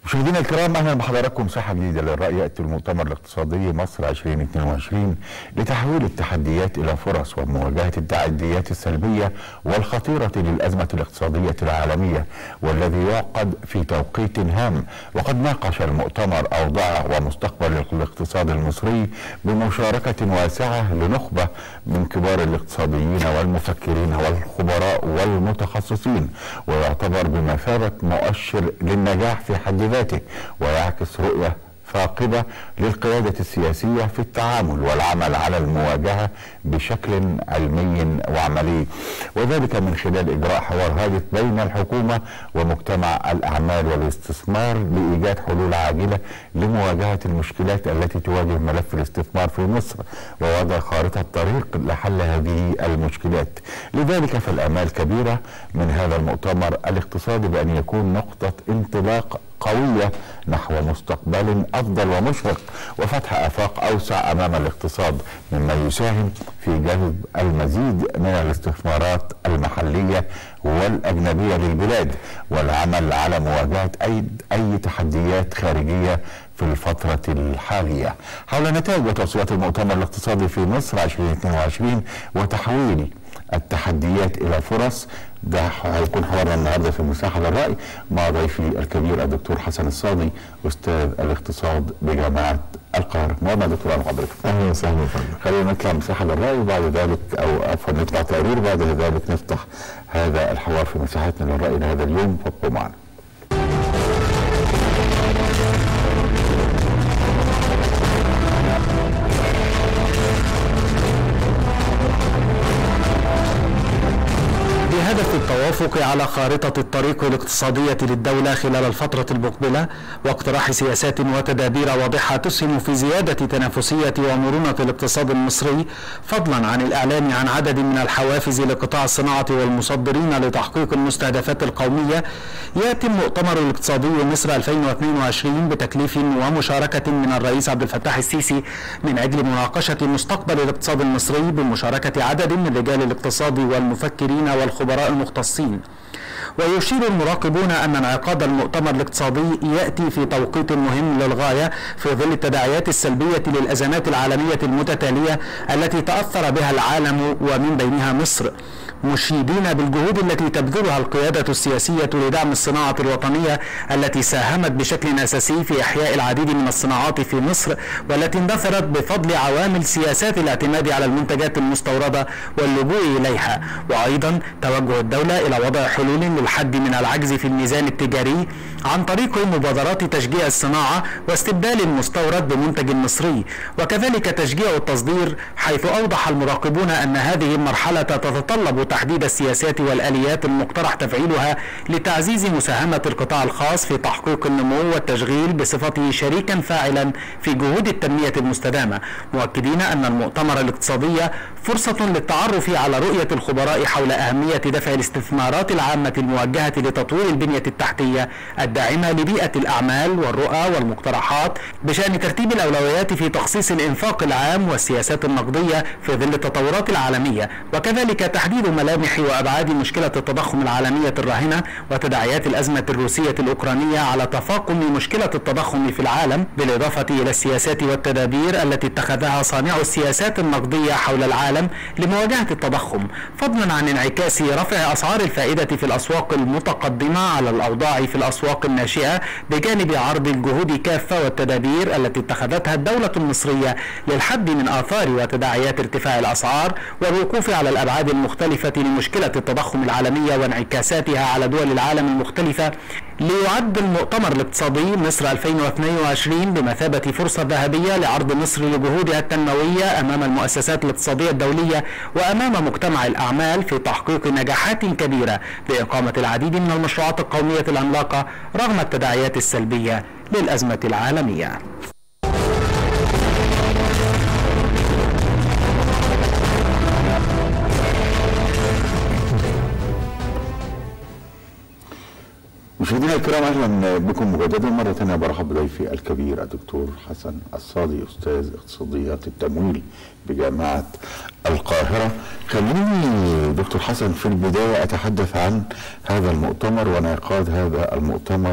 مشاهدينا الكرام اهلا بحضراتكم صحه جديده للراي ياتي المؤتمر الاقتصادي مصر 2022 لتحويل التحديات الى فرص ومواجهه التعديات السلبيه والخطيره للازمه الاقتصاديه العالميه والذي يعقد في توقيت هام وقد ناقش المؤتمر اوضاع ومستقبل الاقتصاد المصري بمشاركه واسعه لنخبه من كبار الاقتصاديين والمفكرين والخبراء والمتخصصين ويعتبر بمثابه مؤشر للنجاح في حد ذاته ذاته ويعكس رؤية ثاقبة للقيادة السياسية في التعامل والعمل على المواجهة بشكل علمي وعملي وذلك من خلال إجراء حوار هادف بين الحكومة ومجتمع الأعمال والاستثمار لإيجاد حلول عاجلة لمواجهة المشكلات التي تواجه ملف الاستثمار في مصر ووضع خارطة طريق لحل هذه المشكلات لذلك فالآمال كبيرة من هذا المؤتمر الاقتصادي بأن يكون نقطة انطلاق قوية نحو مستقبل أفضل ومشرق وفتح آفاق أوسع أمام الاقتصاد مما يساهم في جذب المزيد من الاستثمارات المحلية والأجنبية للبلاد والعمل على مواجهة أي, أي تحديات خارجية في الفترة الحالية حول نتائج وتوصيات المؤتمر الاقتصادي في مصر 2022 وتحويل التحديات الى فرص ده هيكون حوارنا النهارده في مساحه للراي مع ضيفي الكبير الدكتور حسن الصادي استاذ الاقتصاد بجامعه القاهره. مهلا دكتور اهلا حضرتك. اهلا وسهلا خلينا نطلع مساحه للراي وبعد ذلك او عفوا نطلع تقرير بعد ذلك نفتح هذا الحوار في مساحتنا للراي لهذا اليوم فابقوا معنا. بهدف التوافق على خارطة الطريق الاقتصادية للدولة خلال الفترة المقبلة واقتراح سياسات وتدابير واضحة تسهم في زيادة تنافسية ومرونة الاقتصاد المصري فضلا عن الإعلان عن عدد من الحوافز لقطاع الصناعة والمصدرين لتحقيق المستهدفات القومية يأتي المؤتمر الاقتصادي مصر 2022 بتكليف ومشاركة من الرئيس عبد الفتاح السيسي من أجل مناقشة مستقبل الاقتصاد المصري بمشاركة عدد من رجال الاقتصاد والمفكرين والخبراء المختصين ويشير المراقبون أن انعقاد المؤتمر الاقتصادي يأتي في توقيت مهم للغاية في ظل التداعيات السلبية للأزمات العالمية المتتالية التي تأثر بها العالم ومن بينها مصر مشيدين بالجهود التي تبذلها القيادة السياسية لدعم الصناعة الوطنية التي ساهمت بشكل أساسي في إحياء العديد من الصناعات في مصر والتي اندثرت بفضل عوامل سياسات الاعتماد على المنتجات المستوردة واللجوء إليها وأيضا توجه الدولة إلى وضع حلول للحد من العجز في الميزان التجاري عن طريق مبادرات تشجيع الصناعة واستبدال المستورد بمنتج مصري وكذلك تشجيع التصدير حيث أوضح المراقبون أن هذه المرحلة تتطلب تحديد السياسات والآليات المقترح تفعيلها لتعزيز مساهمة القطاع الخاص في تحقيق النمو والتشغيل بصفته شريكا فاعلا في جهود التنمية المستدامة مؤكدين أن المؤتمر الاقتصادي فرصة للتعرف على رؤية الخبراء حول أهمية دفع الاستثمارات العامة الموجهة لتطوير البنية التحتية الداعمة لبيئة الأعمال والرؤى والمقترحات بشأن ترتيب الأولويات في تخصيص الإنفاق العام والسياسات النقدية في ظل التطورات العالمية وكذلك تحديد ملامح وأبعاد مشكلة التضخم العالمية الراهنة وتداعيات الأزمة الروسية الأوكرانية على تفاقم مشكلة التضخم في العالم بالإضافة إلى السياسات والتدابير التي اتخذها صانع السياسات النقدية حول العالم لمواجهة التضخم فضلا عن انعكاس رفع أسعار الفائدة في الأسواق المتقدمة على الأوضاع في الأسواق الناشئة بجانب عرض الجهود كافة والتدابير التي اتخذتها الدولة المصرية للحد من آثار وتداعيات ارتفاع الأسعار والوقوف على الأبعاد المختلفة لمشكلة التضخم العالمية وانعكاساتها على دول العالم المختلفة ليعد المؤتمر الاقتصادي مصر 2022 بمثابة فرصة ذهبية لعرض مصر لجهودها التنموية أمام المؤسسات الاقتصادية الدولية وأمام مجتمع الأعمال في تحقيق نجاحات كبيرة لإقامة العديد من المشروعات القومية العملاقة رغم التداعيات السلبية للأزمة العالمية مشاهدينا الكرام اهلا بكم مجددا مره ثانيه برحب بضيفي الكبير الدكتور حسن الصادي استاذ اقتصاديات التمويل بجامعه القاهره. خليني دكتور حسن في البدايه اتحدث عن هذا المؤتمر وانعقاد هذا المؤتمر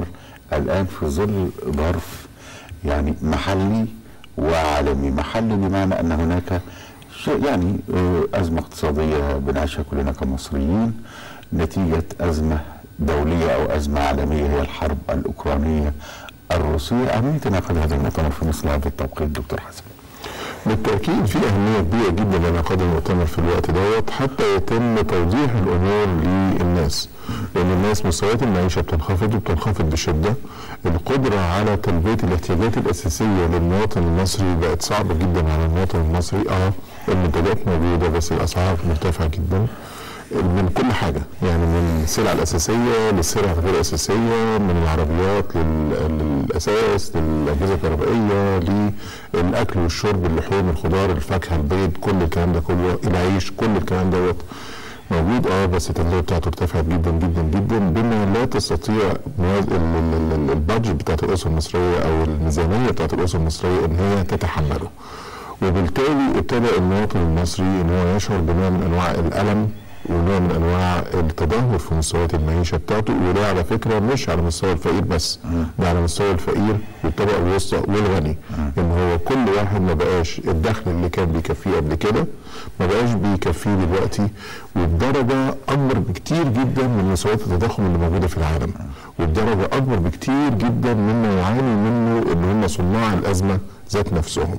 الان في ظل ظرف يعني محلي وعالمي محلي بمعنى ان هناك شيء يعني آه، ازمه اقتصاديه بنعيشها كلنا كمصريين نتيجه ازمه دوليه او ازمه عالميه هي الحرب الاوكرانيه الروسيه اهميه انعقاد هذا المؤتمر في مثل هذا التوقيت دكتور حسن بالتأكيد في أهمية كبيرة جدا لانعقاد المؤتمر في الوقت دوت حتى يتم توضيح الأمور للناس لأن الناس مستويات المعيشة بتنخفض وبتنخفض بشدة القدرة على تلبية الاحتياجات الأساسية للمواطن المصري بقت صعبة جدا على المواطن المصري اه المنتجات موجودة بس الأسعار مرتفعة جدا من كل حاجة يعني من السلع الأساسية للسلع الغير الأساسية من العربيات لل- للأساس للأجهزة الكهربائية للأكل والشرب اللحوم الخضار الفاكهة البيض كل الكلام ده كله العيش كل الكلام دوت موجود اه بس التكلفه بتاعته ارتفعت جدا جدا جدا بما لا تستطيع مواز- ال- ال- ال- البادجت بتاعت الاسره المصريه او الميزانيه بتاعت الاسره المصريه ان هي تتحمله. وبالتالي ابتدى المواطن المصري ان هو يشعر بنوع من انواع الالم ونوع من انواع التدهور في مستويات المعيشه بتاعته وده على فكره مش على مستوى الفقير بس ده على مستوى الفقير والطبقه الوسطى والغني ان هو كل واحد ما بقاش الدخل اللي كان بيكفيه قبل كده ما بقاش بيكفيه دلوقتي وبدرجه اكبر بكتير جدا من مستويات التضخم اللي موجوده في العالم وبدرجه اكبر بكتير جدا مما يعاني منه ان هم صناع الازمه ذات نفسهم.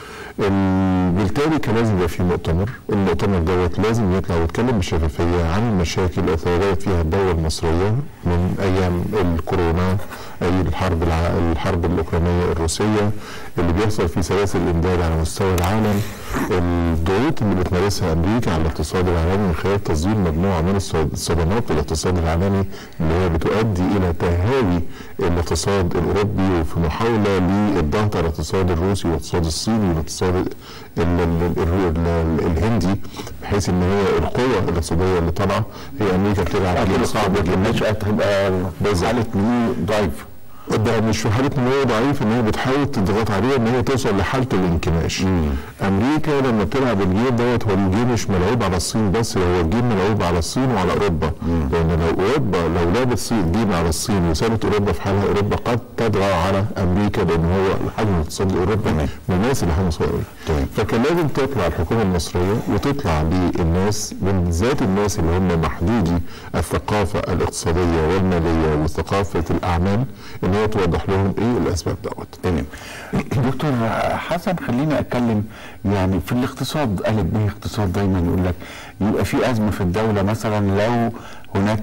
ال- بالتالي كان لازم يبقى في مؤتمر المؤتمر دوت لازم يطلع ويتكلم بشفافيه عن المشاكل اللي تواجهت فيها الدوله المصريه من ايام الكورونا اي الحرب الع... الحرب الاوكرانيه الروسيه اللي بيحصل في سلاسل الامداد على مستوى العالم الضغوط اللي بتمارسها امريكا على الاقتصاد العالمي من خلال تصدير مجموعه من الصد- الصدمات في الاقتصاد العالمي اللي هي بتؤدي الى تهاوي الاقتصاد الاوروبي وفي محاوله للضغط على الاقتصاد الروسي والاقتصاد الصيني والاقتصاد ال- ال- ال- ال- الهندي بحيث ان هي القوه الاقتصاديه اللي طالعه هي امريكا بتلعب اكيد جيم صعب جدا النشأة تبقى حالة نمو ضعيف ده مش في حاله نمو ضعيف ان هي بتحاول تضغط عليها ان هي توصل لحاله الانكماش. امريكا لما بتلعب الجيم دوت هو الجيم مش ملعوب على الصين بس هو الجيم ملعوب على الصين وعلى اوروبا لان لو اوروبا لو لعبت الصين جيم على الصين وسابت اوروبا في حالها اوروبا قد تطغى على امريكا لان هو الحجم الاقتصادي الاوروبي مماثل لحجم الاقتصاد الاوروبي. فكان لازم تطلع الحكومه المصريه وتطلع للناس من ذات الناس اللي هم محدودي الثقافه الاقتصاديه والماليه وثقافه الاعمال ان هي توضح لهم ايه الاسباب دوت. تمام دكتور حسن خليني اتكلم يعني في الاقتصاد الف به اقتصاد دايما يقول لك يبقى في ازمه في الدوله مثلا لو هناك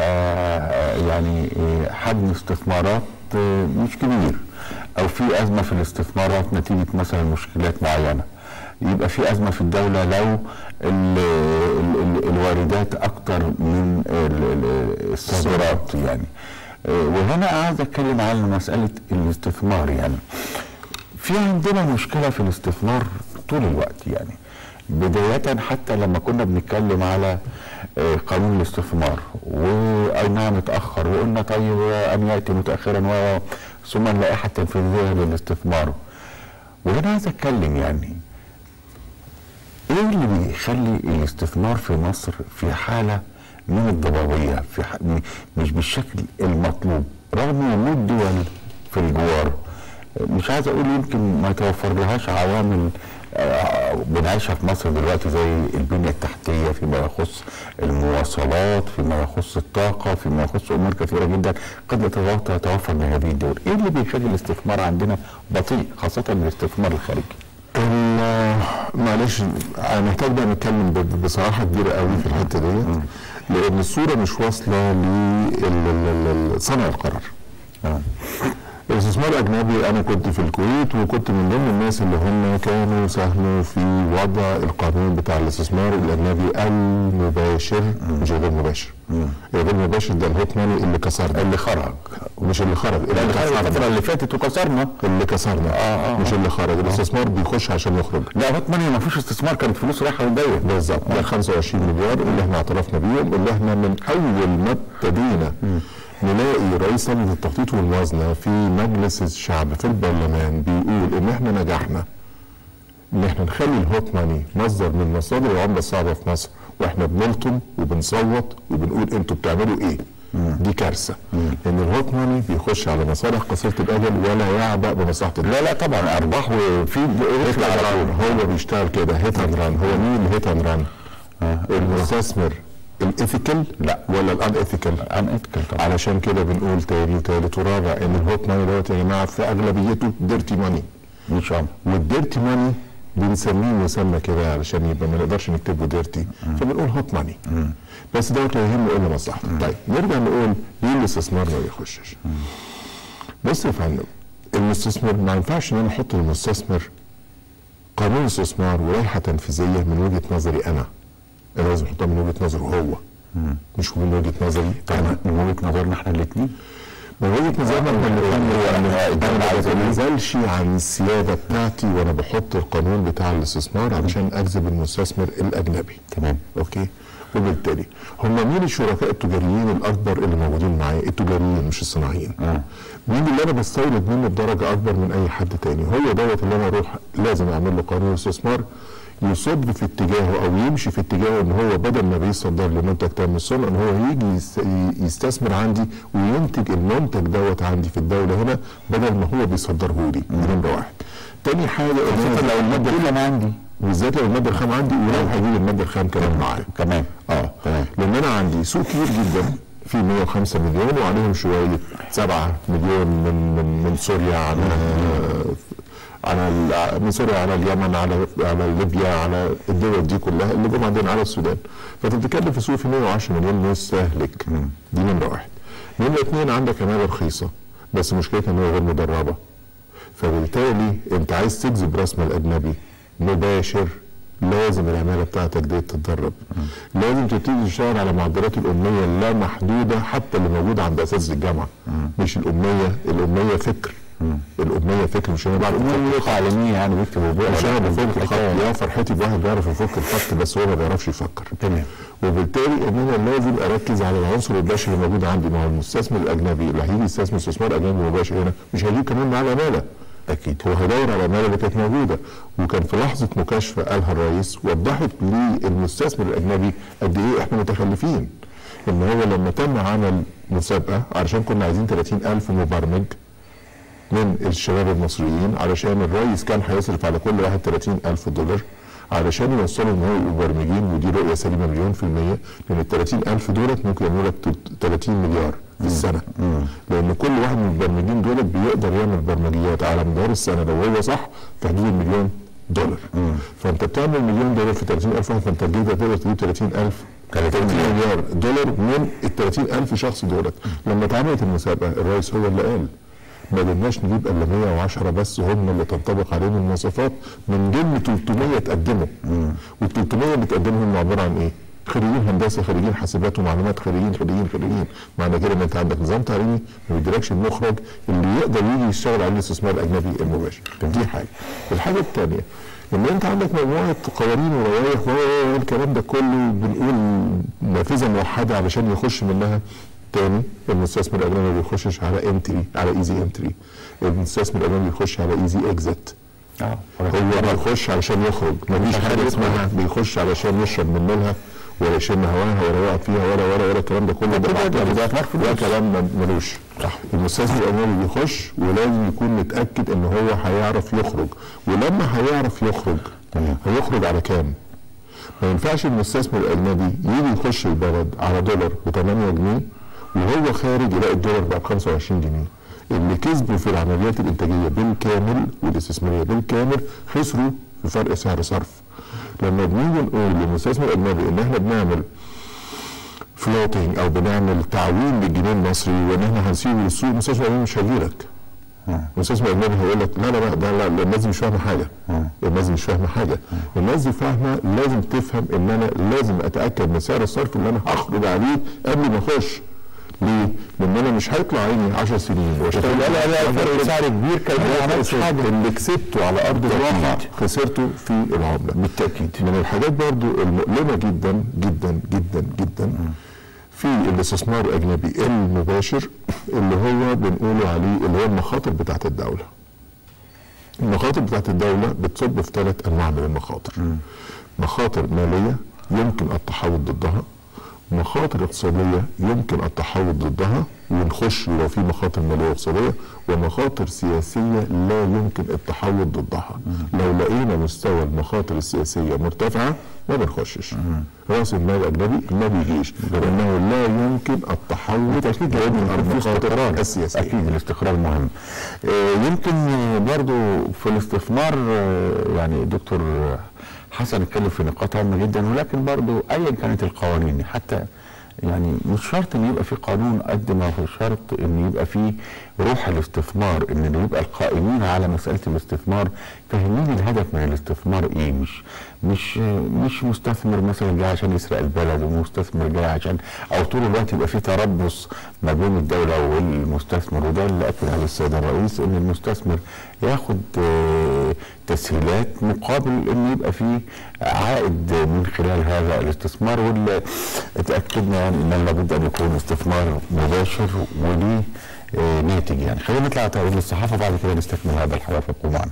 آه، يعني آه، حجم استثمارات آه، مش كبير او في ازمه في الاستثمارات نتيجه مثلا مشكلات معينه يبقى في ازمه في الدوله لو ال ال ال الواردات اكتر من ال- ال- الصادرات يعني آه، وهنا عايز اتكلم عن مساله الاستثمار يعني في عندنا مشكله في الاستثمار طول الوقت يعني بداية حتى لما كنا بنتكلم على آه، قانون الاستثمار واي نعم اتأخر وقلنا طيب أن يأتي متأخرا و ثم اللائحة التنفيذية للاستثمار وهنا عايز أتكلم يعني ايه اللي بيخلي الاستثمار في مصر في حاله من الضبابيه في ح... م- مش بالشكل المطلوب رغم وجود دول في الجوار مش عايز اقول يمكن ما يتوفر لهاش عوامل آه، بنعيشها في مصر دلوقتي زي البنيه التحتيه فيما يخص المواصلات فيما يخص الطاقه فيما يخص امور كثيره جدا قد لا تتو- تتوفر لهذه الدول ايه اللي بيخلي الاستثمار عندنا بطيء خاصه الاستثمار الخارجي ال- معلش انا محتاج بقى نتكلم ب- بصراحه كبيره قوي في الحته ديت لان الصوره مش واصله لصنع القرار آه. الاستثمار الاجنبي انا كنت في الكويت وكنت من ضمن الناس اللي هم كانوا ساهموا في وضع القانون بتاع الاستثمار الاجنبي المباشر مش الغير مباشر الغير مباشر ده الهوت ماني اللي كسرنا اللي خرج مش اللي خرج اللي اللي خرج كسرنا الفتره اللي فاتت وكسرنا اللي كسرنا آه، آه، مش آه. اللي خرج الاستثمار بيخش عشان يخرج لا هوت ماني ما فيش استثمار كانت فلوس رايحه وجايه بالظبط ده 25 مليار اللي احنا اعترفنا بيهم اللي احنا من اول ما ابتدينا نلاقي رئيس لجنه التخطيط والموازنه في مجلس الشعب في البرلمان بيقول ان احنا نجحنا ان احنا نخلي الهوت ماني مصدر من مصادر العمله الصعبه في مصر واحنا بنلطم وبنصوت وبنقول انتوا بتعملوا ايه؟ دي كارثه لان الهوت ماني بيخش على مصالح قصيره الاجل ولا يعبأ بمصلحه لا لا طبعا ارباح وفي هيت اند ران هو بيشتغل كده هيت اند ران هو مين الهيت اند ران؟ المستثمر الايثيكال لا. ولا الان ايثيكال؟ ان اتكل طبعا علشان كده بنقول تاني وتالت ورابع ان الهوت ماني دوت يا جماعه في اغلبيته ديرتي ماني ان شاء الله والديرتي ماني بنسميه مسمى كده علشان يبقى ما نقدرش نكتبه ديرتي فبنقول هوت ماني بس دوت لا يهمه الا مصلحته طيب نرجع نقول ليه الاستثمار ما بيخشش بص يا فندم المستثمر ما ينفعش ان انا احط للمستثمر قانون استثمار ولائحه تنفيذيه من وجهه نظري انا انا لازم احطها من وجهه نظره هو مش من وجهه نظري انا من وجهه نظرنا احنا الاثنين من وجهه نظرنا احنا الاثنين يعني انا أنا ما عايز أقول- بتنزلش عن السياده بتاعتي وانا بحط القانون بتاع الاستثمار علشان اجذب المستثمر الاجنبي تمام اوكي وبالتالي هم مين الشركاء التجاريين الاكبر اللي موجودين معايا التجاريين مش الصناعيين آه. مين اللي انا بستورد منه بدرجه اكبر من اي حد تاني هو دوت اللي انا اروح لازم اعمل له قانون استثمار يصب في اتجاهه او يمشي في اتجاهه ان هو بدل ما بيصدر لي منتج تام الصنع ان هو يجي يس- يستثمر عندي وينتج المنتج دوت عندي في الدوله هنا بدل ما هو بيصدره لي دي نمره واحد تاني حاجه ان خاصة أنا لو المادة الخام عندي بالذات لو الماده الخام عندي ولو هجيب الماده الخام كمان معايا كمان اه تمام. لان انا عندي سوق كبير جدا في 105 مليون وعليهم شويه 7 مليون من من من سوريا على على ال- من سوريا على اليمن على على ليبيا على الدول دي كلها اللي جم عندنا على السودان فانت بتتكلم في سوق في 110 مليون مستهلك دي نمره واحد نمره اثنين عندك عماله رخيصه بس مشكلتها ان هي غير مدربه فبالتالي انت عايز تجذب راس مال اجنبي مباشر لازم العماله بتاعتك دي تتدرب لازم تبتدي تشتغل على معدلات الاميه اللامحدوده حتى اللي موجوده عند اساتذه الجامعه مش الاميه الاميه فكر الاميه فكر مش انا بعرف الأمور أفكر. تعليميه يعني بيكتب وبيقرا مش انا لا، بفك الخط حكاية. يا فرحتي بواحد بيعرف يفك الخط بس هو ما بيعرفش يفكر تمام وبالتالي ان انا لازم اركز على العنصر البشري اللي موجود عندي ما هو المستثمر الاجنبي اللي هيجي يستثمر استثمار اجنبي مباشر هنا مش هيجيب كمان معاه العماله اكيد هو هيدور على العماله اللي كانت موجوده وكان في لحظه مكاشفه قالها الرئيس وضحت للمستثمر الاجنبي قد ايه احنا متخلفين ان هو لما تم عمل مسابقه علشان كنا عايزين 30000 مبرمج من الشباب المصريين علشان الرئيس كان هيصرف على كل واحد 30 ألف دولار علشان يوصلوا ان هو يبقوا مبرمجين ودي رؤيه سليمه مليون في الميه لان ال 30 ألف دولت ممكن يعملوا لك 30 مليار في السنه لان كل واحد من المبرمجين دولت بيقدر يعمل برمجيات على مدار السنه لو هو صح في حدود المليون دولار فانت بتعمل مليون دولار في 30 ألف واحد فانت جيت تقدر تجيب 30 ألف 30 مليار دولار من ال 30 ألف شخص دولت لما اتعملت المسابقه الرئيس هو اللي قال ما بدناش نجيب الا 110 بس هم اللي تنطبق عليهم المواصفات من ضمن 300 تقدموا وال 300 اللي تقدموا هم عباره عن ايه؟ خريجين هندسه خريجين حاسبات ومعلومات خريجين خريجين خريجين معنى كده ان انت عندك نظام تعليمي ما بيديلكش المخرج اللي يقدر يجي يشتغل عليه الاستثمار الاجنبي المباشر دي حاجه الحاجه الثانيه ان انت عندك مجموعه قوانين ولوائح والكلام ده كله بنقول نافذه موحده علشان يخش منها تاني المستثمر الاجنبي ما بيخشش على انتري على ايزي انتري المستثمر الاجنبي بيخش على ايزي اكزيت اه هو بيخش علشان يخرج مفيش حاجه اسمها بيخش علشان يشرب من نيلها ولا يشم هواها ولا يقعد فيها ولا ولا ولا الكلام ده كله ده كده بعد- ده ده فلوس. ده كلام ما- ملوش صح. المستثمر الاجنبي بيخش ولازم يكون متاكد ان هو هيعرف يخرج ولما هيعرف يخرج تمام. هيخرج على كام؟ ما ينفعش المستثمر الاجنبي يجي يخش البلد على دولار ب 8 جنيه وهو خارج يلاقي الدولار بقى ب 25 جنيه اللي كسبوا في العمليات الانتاجيه بالكامل والاستثماريه بالكامل خسروا في فرق سعر صرف لما بنيجي نقول للمستثمر الاجنبي ان احنا بنعمل فلوتنج او بنعمل تعويم للجنيه المصري وان احنا هنسيبه للسوق المستثمر الاجنبي مش هيجيلك المستثمر الاجنبي هيقول لك لا لا لا ده لا الناس دي مش فاهمه حاجه الناس دي مش فاهمه حاجه الناس دي فاهمه لازم تفهم ان انا لازم اتاكد من سعر الصرف اللي انا هخرج عليه قبل ما اخش ليه؟ لان انا مش هيطلع عيني 10 سنين واشتغل لا لا لا فرق سعر كبير كان ما عملتش حاجه اللي كسبته على ارض الواقع خسرته في العمله بالتاكيد من الحاجات برضو المؤلمه جدا جدا جدا جدا في الاستثمار الاجنبي المباشر اللي هو بنقوله عليه اللي هو المخاطر بتاعت الدوله المخاطر بتاعت الدوله بتصب في ثلاث انواع من المخاطر مخاطر ماليه يمكن التحول ضدها مخاطر اقتصاديه يمكن التحوط ضدها ونخش لو في مخاطر ماليه واقتصاديه ومخاطر سياسيه لا يمكن التحوط ضدها لو لقينا مستوى المخاطر السياسيه مرتفعه ما بنخشش راس المال الاجنبي ما بيجيش لانه لا يمكن التحوط بالتاكيد لازم يكون في المخاطر استقرار السياسيه اكيد الاستقرار مهم آه، يمكن آه، برضو في الاستثمار آه، يعني دكتور حسن اتكلم في نقاط هامه جدا ولكن برضو ايا كانت القوانين حتى يعني مش شرط ان يبقى في قانون قد ما هو شرط ان يبقى في روح الاستثمار ان يبقى القائمين على مساله الاستثمار فاهمين الهدف من الاستثمار ايه مش مش مش مستثمر مثلا جاي عشان يسرق البلد ومستثمر جاي عشان او طول الوقت يبقى في تربص ما بين الدوله والمستثمر وده اللي اكد عليه السيد الرئيس ان المستثمر ياخد آه، تسهيلات مقابل ان يبقى في عائد من خلال هذا الاستثمار واللي اتاكدنا يعني ان لابد ان يكون استثمار مباشر وليه آه، ناتج يعني خلينا نطلع تقرير للصحافه بعد كده نستكمل هذا الحوار فابقوا معنا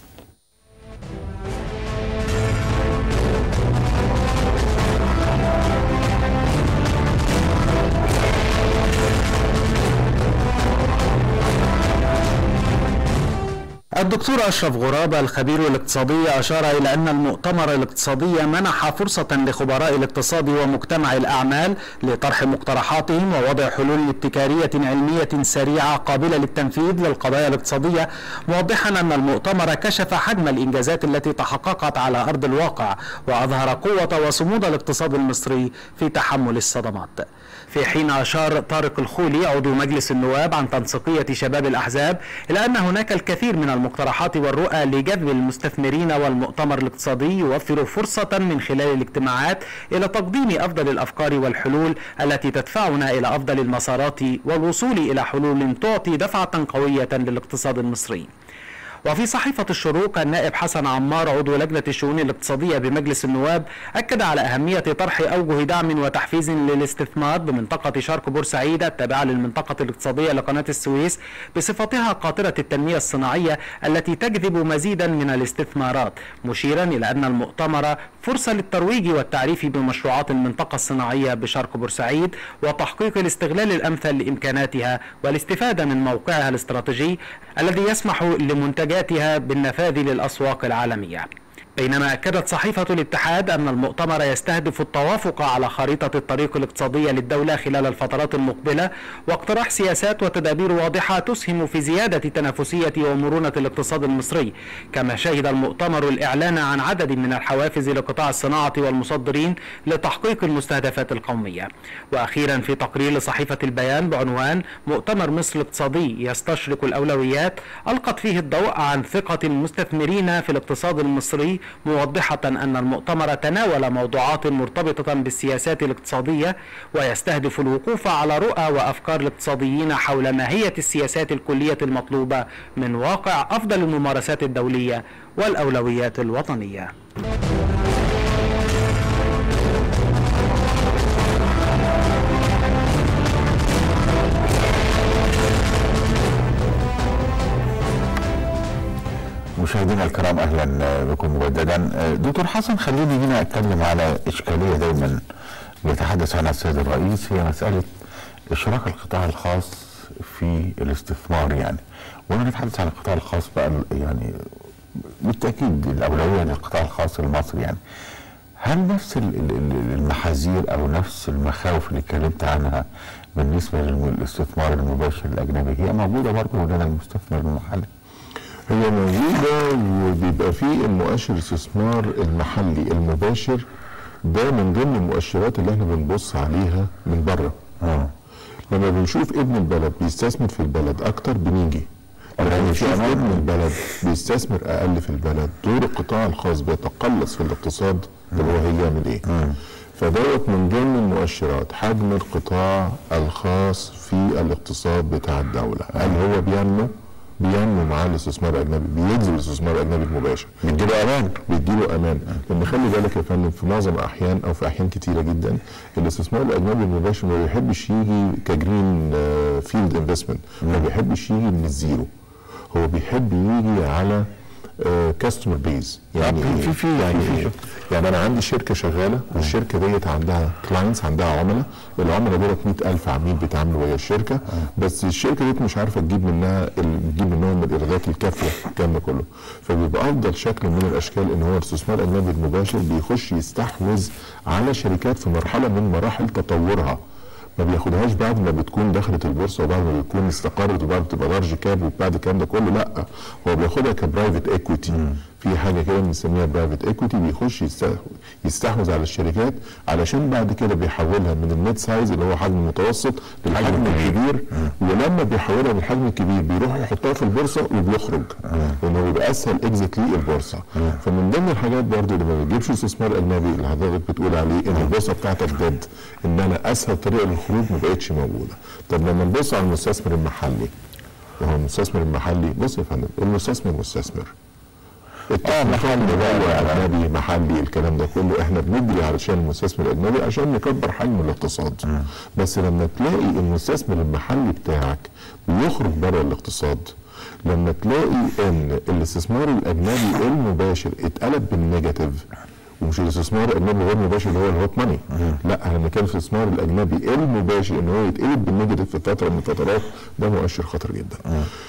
الدكتور أشرف غرابة الخبير الاقتصادي أشار إلى أن المؤتمر الاقتصادي منح فرصة لخبراء الاقتصاد ومجتمع الأعمال لطرح مقترحاتهم ووضع حلول ابتكارية علمية سريعة قابلة للتنفيذ للقضايا الاقتصادية موضحا أن المؤتمر كشف حجم الإنجازات التي تحققت على أرض الواقع وأظهر قوة وصمود الاقتصاد المصري في تحمل الصدمات في حين أشار طارق الخولي عضو مجلس النواب عن تنسيقية شباب الأحزاب إلى أن هناك الكثير من المقترحات والرؤى لجذب المستثمرين والمؤتمر الاقتصادي يوفر فرصة من خلال الاجتماعات إلى تقديم أفضل الأفكار والحلول التي تدفعنا إلى أفضل المسارات والوصول إلى حلول تعطي دفعة قوية للاقتصاد المصري وفي صحيفة الشروق النائب حسن عمار عضو لجنة الشؤون الاقتصادية بمجلس النواب أكد على أهمية طرح أوجه دعم وتحفيز للاستثمار بمنطقة شرق بورسعيد التابعة للمنطقة الاقتصادية لقناة السويس بصفتها قاطرة التنمية الصناعية التي تجذب مزيدا من الاستثمارات مشيرا إلى أن المؤتمر فرصة للترويج والتعريف بمشروعات المنطقة الصناعية بشرق بورسعيد وتحقيق الاستغلال الأمثل لإمكاناتها والاستفادة من موقعها الاستراتيجي الذي يسمح لمنتجاتها بالنفاذ للأسواق العالمية بينما أكدت صحيفة الاتحاد أن المؤتمر يستهدف التوافق على خريطة الطريق الاقتصادية للدولة خلال الفترات المقبلة واقتراح سياسات وتدابير واضحة تسهم في زيادة تنافسية ومرونة الاقتصاد المصري كما شهد المؤتمر الإعلان عن عدد من الحوافز لقطاع الصناعة والمصدرين لتحقيق المستهدفات القومية وأخيرا في تقرير لصحيفة البيان بعنوان مؤتمر مصر الاقتصادي يستشرق الأولويات ألقت فيه الضوء عن ثقة المستثمرين في الاقتصاد المصري موضحة أن المؤتمر تناول موضوعات مرتبطة بالسياسات الاقتصادية ويستهدف الوقوف على رؤى وأفكار الاقتصاديين حول ماهية السياسات الكلية المطلوبة من واقع أفضل الممارسات الدولية والأولويات الوطنية مشاهدينا الكرام اهلا بكم مجددا دكتور حسن خليني هنا اتكلم على اشكاليه دايما بيتحدث عنها السيد الرئيس هي مساله اشراك القطاع الخاص في الاستثمار يعني وانا نتحدث عن القطاع الخاص بقى يعني بالتاكيد الاولويه للقطاع الخاص المصري يعني هل نفس ال- ال- ال- المحاذير او نفس المخاوف اللي اتكلمت عنها بالنسبه للاستثمار المباشر الاجنبي هي موجوده برضه لدى المستثمر المحلي؟ هي موجودة وبيبقى فيه المؤشر الاستثمار المحلي المباشر ده من ضمن المؤشرات اللي احنا بنبص عليها من بره اه لما بنشوف ابن البلد بيستثمر في البلد اكتر بنيجي لما يعني في بنشوف أمان. ابن البلد بيستثمر اقل في البلد دور القطاع الخاص بيتقلص في الاقتصاد طب هو هيعمل ايه؟ فدوت من ضمن المؤشرات حجم القطاع الخاص في الاقتصاد بتاع الدولة هل هو بينمو؟ بينمو مع الاستثمار الاجنبي بيجذب الاستثمار الاجنبي المباشر بيديله امان بيديله امان لان خلي بالك يا فندم في معظم الاحيان او في احيان كتيره جدا الاستثمار الاجنبي المباشر ما بيحبش يجي كجرين فيلد انفستمنت ما بيحبش يجي من الزيرو هو بيحب يجي على كاستمر بيز يعني في- في- في- يعني في- في- يعني انا عندي شركه شغاله والشركه ديت عندها كلاينتس عندها عملاء العملاء دولت 100000 عميل بيتعاملوا ويا الشركه بس الشركه ديت مش عارفه تجيب منها ال- تجيب منهم الايرادات الكافيه الكلام ده كله فبيبقى افضل شكل من الاشكال ان هو الاستثمار الاجنبي المباشر بيخش يستحوذ على شركات في مرحله من مراحل تطورها ما بياخدهاش بعد ما بتكون دخلت البورصه وبعد ما بتكون استقرت وبعد ما تبقى لارج كاب وبعد الكلام ده كله لا هو بياخدها كبرايفت ايكويتي في حاجه كده بنسميها برايفت ايكويتي بيخش يست- يستحوذ على الشركات علشان بعد كده بيحولها من الميد سايز اللي هو حجم متوسط للحجم الكبير ولما بيحولها من الحجم الكبير بيروح يحطها في البورصه وبيخرج لانه بيبقى اسهل اكزيت ليه البورصه فمن ضمن الحاجات برضو اللي ما بتجيبش استثمار اجنبي اللي حضرتك بتقول عليه ان البورصه بتاعتك ديد ان انا اسهل طريقه للخروج ما بقتش موجوده طب لما نبص على المستثمر المحلي وهو المستثمر المحلي بص يا فندم المستثمر مستثمر اه محلي بقى اجنبي محلي الكلام ده كله احنا بنجري علشان المستثمر الاجنبي عشان نكبر حجم الاقتصاد بس لما تلاقي المستثمر المحلي بتاعك بيخرج بره الاقتصاد لما تلاقي ان الاستثمار الاجنبي المباشر اتقلب بالنيجاتيف ومش الاستثمار الاجنبي غير مباشر اللي هو الهوت ماني لا انا كان الاستثمار الاجنبي المباشر ان هو يتقلب بالنيجاتيف في فتره من الفترات ده مؤشر خطر جدا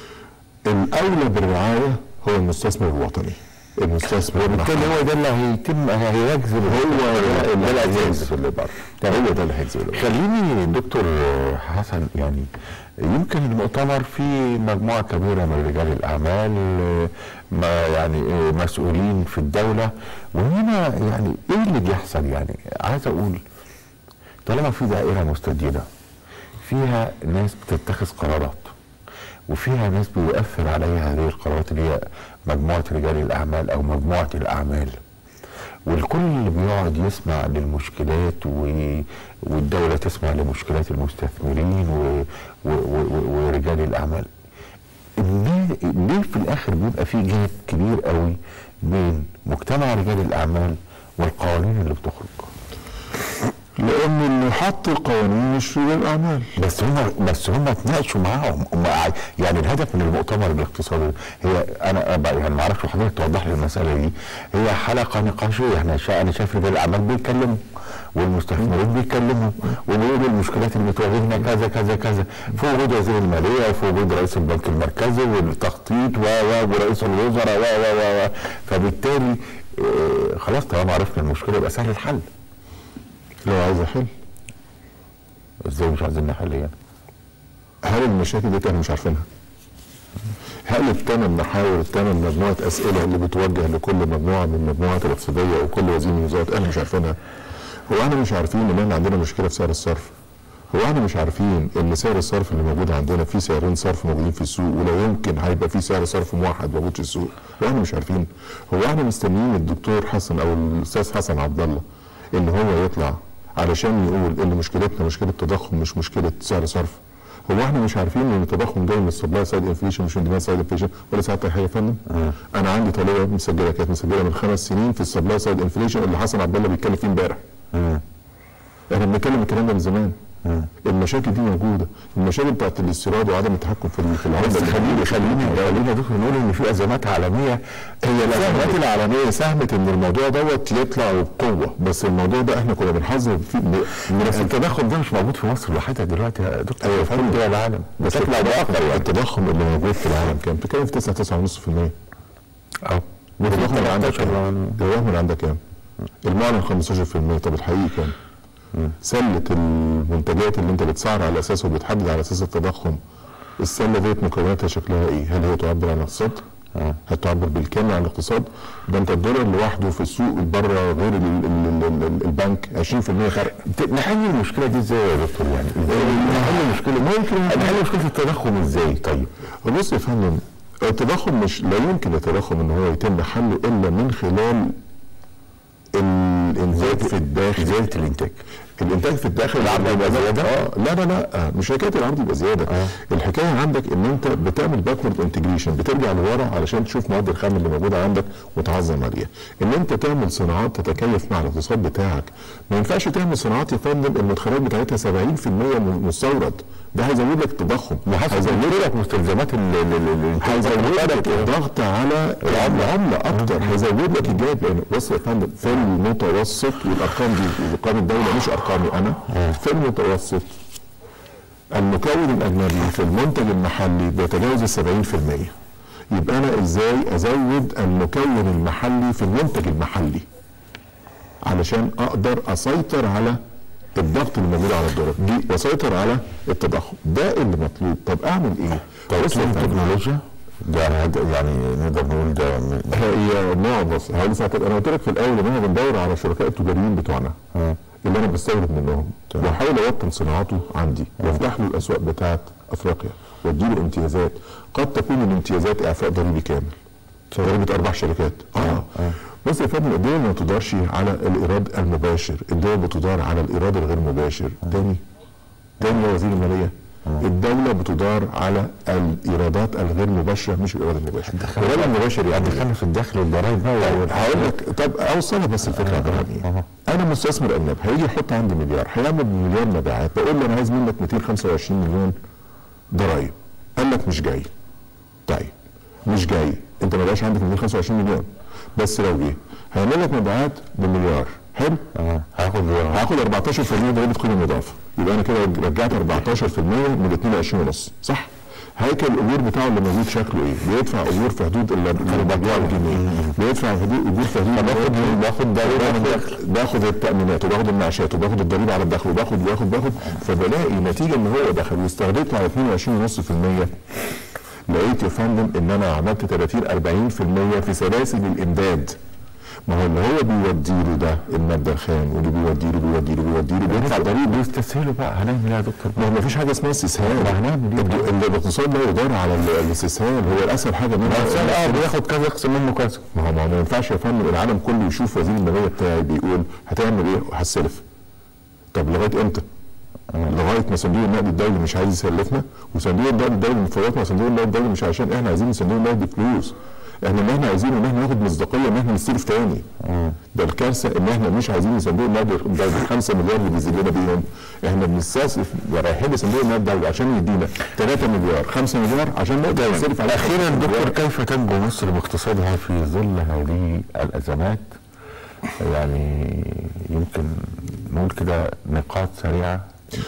الاولى بالرعايه هو المستثمر الوطني المستثمر وبالتالي هو ده اللي هيتم هيجذب هو ده اللي اللي هيجذب هيجذب اللي بره هو ده اللي هيجذب اللي بره. خليني دكتور حسن يعني يمكن المؤتمر فيه مجموعة كبيرة من رجال الأعمال ما يعني مسؤولين في الدولة وهنا يعني إيه اللي بيحصل يعني عايز أقول طالما في دائرة مستديرة فيها ناس بتتخذ قرارات وفيها ناس بيؤثر عليها هذه القرارات اللي هي مجموعة رجال الأعمال أو مجموعة الأعمال والكل بيقعد يسمع للمشكلات و... والدولة تسمع لمشكلات المستثمرين و... و... و... ورجال الأعمال ليه ليه في الآخر بيبقى في جاب كبير قوي بين مجتمع رجال الأعمال والقوانين اللي بتخرج لان اللي حط القوانين مش رجال الاعمال بس هم بس هم اتناقشوا معاهم هم ع- يعني الهدف من المؤتمر الاقتصادي هي انا أبقى يعني ما اعرفش حضرتك توضح لي المساله دي هي حلقه نقاشيه احنا شا انا شايف رجال الاعمال بيتكلموا والمستثمرين بيتكلموا وبيقولوا المشكلات اللي بتواجهنا كذا كذا كذا في وجود وزير الماليه وفي وجود رئيس البنك المركزي والتخطيط و و ورئيس الوزراء و و و و فبالتالي آه، خلاص طالما عرفنا المشكله يبقى سهل الحل لو عايز احل ازاي مش عايزين نحل يعني هل المشاكل دي احنا مش عارفينها؟ هل الثمان محاور الثمان مجموعه اسئله اللي بتوجه لكل مجموعه من المجموعات الاقتصاديه وكل وزير من الوزارات احنا مش عارفينها؟ هو احنا مش عارفين ان احنا عندنا مشكله في سعر الصرف؟ هو احنا مش عارفين ان سعر الصرف اللي موجود عندنا في سعرين صرف موجودين في السوق ولا يمكن هيبقى في سعر صرف موحد موجود في السوق؟ هو احنا مش عارفين؟ هو احنا مستنيين الدكتور حسن او الاستاذ حسن عبد الله ان هو يطلع علشان يقول ان مشكلتنا مشكله تضخم مش مشكله سعر صرف؟ هو احنا مش عارفين ان التضخم جاي من السبلاي سايد انفليشن مش من ديماند سايد انفليشن ولا ساعتها حاجه يا فندم انا عندي طالبه مسجله كانت مسجله من خمس سنين في السبلاي سايد انفليشن اللي حسن عبد الله بيتكلم فيه امبارح احنا بنتكلم الكلام ده من زمان المشاكل دي موجوده المشاكل بتاعت الاستيراد وعدم التحكم في ال- في العمله بس خليني خليني خلينا دكتور نقول ان في ازمات عالميه هي الازمات العالميه ساهمت ان الموضوع دوت يطلع بقوه بس الموضوع ده احنا كنا بنحذر فيه من بس التضخم ده مش موجود في مصر لوحدها دلوقتي يا دكتور ايوه في كل دول العالم بس بشكل او باخر يعني التضخم اللي موجود في العالم كام؟ بتتكلم في 9 9.5% اه التضخم اللي عندك كام؟ 13 التضخم اللي عندك كام؟ المعلن 15% طب الحقيقي كام؟ سلة المنتجات اللي انت بتسعر على اساسه وبتحدد على اساس التضخم السلة ديت مكوناتها شكلها ايه؟ هل هي تعبر عن الاقتصاد؟ هل تعبر بالكامل عن الاقتصاد؟ ده انت الدولار لوحده في السوق بره غير ال ال ال ال البنك 20% فرق ت- نحل المشكله دي ازاي يا دكتور يعني ازاي نحل المشكله ممكن نحل مشكله التضخم ازاي طيب بص يا فندم التضخم مش لا يمكن التضخم ان هو يتم حله الا من خلال الانتاج في الداخل زياده الانتاج الانتاج في الداخل العرض يبقى زياده اه لا لا لا مش حكايه العرض يبقى زياده آه. الحكايه عندك ان انت بتعمل باكورد انتجريشن بترجع لورا علشان تشوف مواد الخام اللي موجوده عندك وتعظم عليها ان انت تعمل صناعات تتكيف مع الاقتصاد بتاعك ما ينفعش تعمل صناعات يا فندم المدخلات بتاعتها 70% مستورد ده هيزود لك التضخم هيزود لك مستلزمات هيزود لك الضغط على العمله اكتر هيزود لك الجانب لان بص يا فندم في المتوسط والارقام دي ارقام الدوله مش ارقامي انا في المتوسط المكون الاجنبي في المنتج المحلي بيتجاوز ال 70% يبقى انا ازاي ازود المكون المحلي في المنتج المحلي علشان اقدر اسيطر على الضغط اللي موجود على الدولار دي واسيطر على التضخم ده اللي مطلوب طب اعمل ايه؟ توصيل التكنولوجيا ده يعني نقدر نقول ده هي نوع بص هقول لساعتين انا قلت لك في الاول ان احنا بندور على الشركاء التجاريين بتوعنا اللي انا بستورد منهم واحاول اوطن صناعته عندي وافتح له الاسواق بتاعت افريقيا واديله امتيازات قد تكون الامتيازات اعفاء ضريبي كامل ضريبه ارباح شركات اه, آه. بس يا فندم الدول ما تدارش على الايراد المباشر الدول بتدار على الايراد الغير مباشر تاني تاني يا وزير الماليه الدولة بتدار على الإيرادات الغير مباشرة مش الإيراد المباشر. الإيراد المباشر يعني دخلنا في الدخل والضرائب بقى هقول لك طب أوصلها بس الفكرة يا إبراهيم أنا مستثمر أجنبي هيجي يحط عندي مليار هيعمل مليار مبيعات بقول له أنا عايز منك 225 مليون ضرائب قال لك مش جاي. طيب مش جاي أنت ما بقاش عندك 225 مليون بس لو جه هيعمل لك مبيعات بمليار حلو؟ اه هاخد هاخد 14% ضريبه قيمه مضافه يبقى انا كده رجعت 14% من 22 ونص صح؟ هيكل الاجور بتاعه اللي موجود شكله ايه؟ بيدفع اجور في حدود ال 4 جنيه بيدفع حدود اجور في حدود باخد باخد ضريبه من الدخل باخد التامينات وباخد المعاشات وباخد الضريبه على الدخل وباخد باخد باخد فبلاقي نتيجه ان هو دخل واستهدفته على 22.5% لقيت يا فندم ان انا عملت 30 40% في سلاسل الامداد ما هو اللي هو بيودي له ده الماده الخام واللي بيودي له بيودي له بيودي له بيدفع ضريبه بيستسهلوا بقى هنعمل ايه يا دكتور؟ ما هو ما فيش حاجه اسمها استسهال ما هنعمل ايه؟ الاقتصاد لا يدار على الاستسهال هو الاسهل حاجه ما اه بياخد كذا يقسم منه كذا ما هو ما ينفعش يا فندم العالم كله يشوف وزير الماليه بتاعي بيقول هتعمل ايه؟ هتسلف طب لغايه امتى؟ لغايه ما صندوق النقد الدولي مش عايز يسلفنا وصندوق النقد الدولي مفاوضات مع صندوق النقد الدولي مش عشان احنا عايزين صندوق النقد فلوس احنا اللي احنا عايزينه ان احنا ناخد مصداقيه ان احنا نستلف تاني ده الكارثه ان احنا مش عايزين صندوق النقد الدولي 5 مليار اللي بيزيدنا بيهم احنا بنستسلف رايحين لصندوق النقد الدولي عشان يدينا 3 مليار 5 مليار عشان نقدر نصرف على اخيرا دكتور كيف تنجو مصر باقتصادها في ظل هذه الازمات يعني يمكن نقول كده نقاط سريعه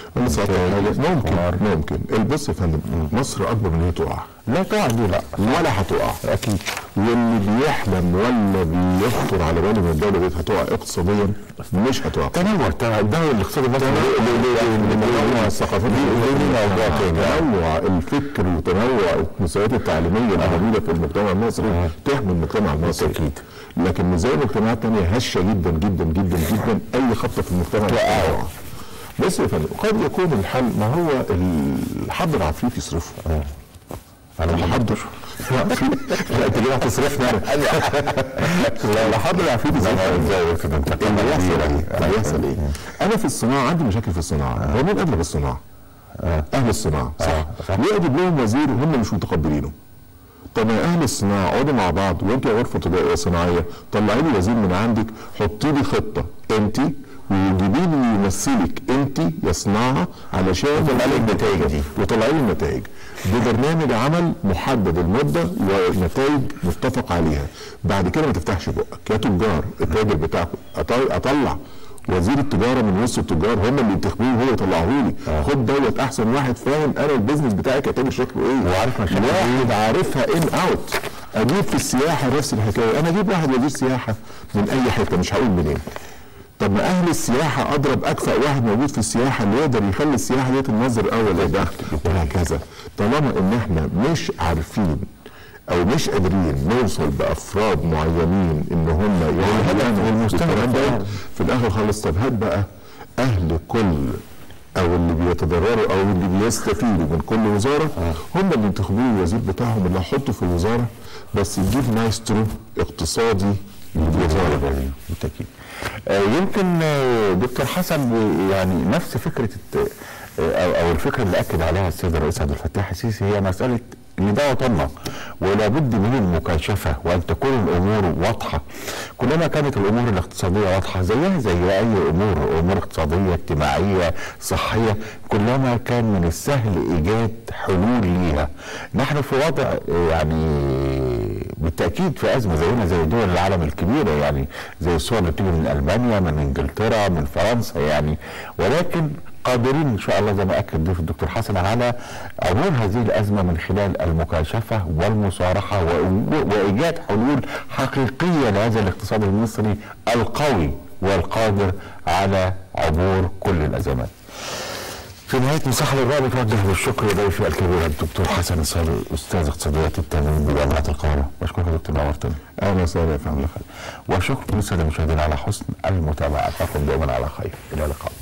ممكن ممكن بص يا فندم مصر اكبر من هي تقع لا تقع دي لا ولا هتقع اكيد واللي بيحلم ولا بيخطر على باله ان الدوله دي هتقع اقتصاديا مش هتقع تنوع الدوله الاقتصادي المصري تنوع الثقافات تنوع الفكر وتنوع المستويات التعليميه اللي موجوده في المجتمع المصري تحمي المجتمع المصري اكيد لكن مش زي مجتمعات ثانيه هشه جدا جدا جدا جدا اي خطه في المجتمع تقع بس يا فندم قد يكون الحل ما هو الحد العفريت يصرفه اه انا بحضر لا انت ليه هتصرفني انا لا الحد العفريت يصرفه ازاي كده انت اللي هيحصل ايه؟ اللي هيحصل ايه؟ انا في الصناعه عندي مشاكل في الصناعه هو مين قبل بالصناعه؟ اهل الصناعه صح ليه اجيب لهم وزير وهم مش متقبلينه؟ طب يا اهل الصناعه اقعدوا مع بعض وانت يا غرفه صناعيه طلعي لي وزير من عندك حطي لي خطه انت وجيبي لي يمثلك انت يا صناعه علشان وطلع لي النتائج دي وطلعي لي النتائج ببرنامج عمل محدد المده ونتائج متفق عليها بعد كده ما تفتحش بقك يا تجار التاجر بتاعكم اطلع وزير التجاره من وسط التجار هم اللي ينتخبوه وهو يطلعوه لي آه. خد دوت احسن واحد فاهم انا البيزنس بتاعي كتاجر شكله ايه وعارف مشاكل واحد عارفها ان اوت اجيب في السياحه نفس الحكايه انا اجيب واحد وزير سياحه من اي حته مش هقول منين طب ما اهل السياحه اضرب اكفأ واحد موجود في السياحه اللي يقدر يخلي السياحه ديت المصدر الاول للدخل وهكذا طالما ان احنا مش عارفين او مش قادرين نوصل بافراد معينين ان هم والهدف والمستهدف الكلام ده يعني. في الاخر خالص طب هات بقى اهل كل او اللي بيتضرروا او اللي بيستفيدوا من كل وزاره هم اللي ينتخبوا الوزير بتاعهم اللي هحطه في الوزاره بس يجيب مايسترو اقتصادي بالتأكيد بالتأكيد آه، يمكن آه، دكتور حسن آه، يعني نفس فكرة الت- آه، أو أو الفكرة اللي أكد عليها السيد الرئيس عبد الفتاح السيسي هي مسألة ان ده وطننا ولا بد من المكاشفه وان تكون الامور واضحه كلما كانت الامور الاقتصاديه واضحه زيها زي اي امور امور اقتصاديه اجتماعيه صحيه كلما كان من السهل ايجاد حلول ليها نحن في وضع آه، يعني بالتاكيد في ازمه زينا زي دول العالم الكبيره يعني زي الصور اللي بتيجي من المانيا من انجلترا من فرنسا يعني ولكن قادرين ان شاء الله زي ما اكد ضيف الدكتور حسن على عبور هذه الازمه من خلال المكاشفه والمصارحه و- وايجاد حلول حقيقيه لهذا الاقتصاد المصري القوي والقادر على عبور كل الازمات. في نهايه مساحه الرابع نتوجه بالشكر لضيفي الكبير الدكتور حسن الصالح استاذ اقتصاديات التنميه بجامعه القاهره بشكرك يا دكتور نورتني اهلا وسهلا يا فندم وشكر للساده المشاهدين على حسن المتابعه اتقوا دائما على خير الى اللقاء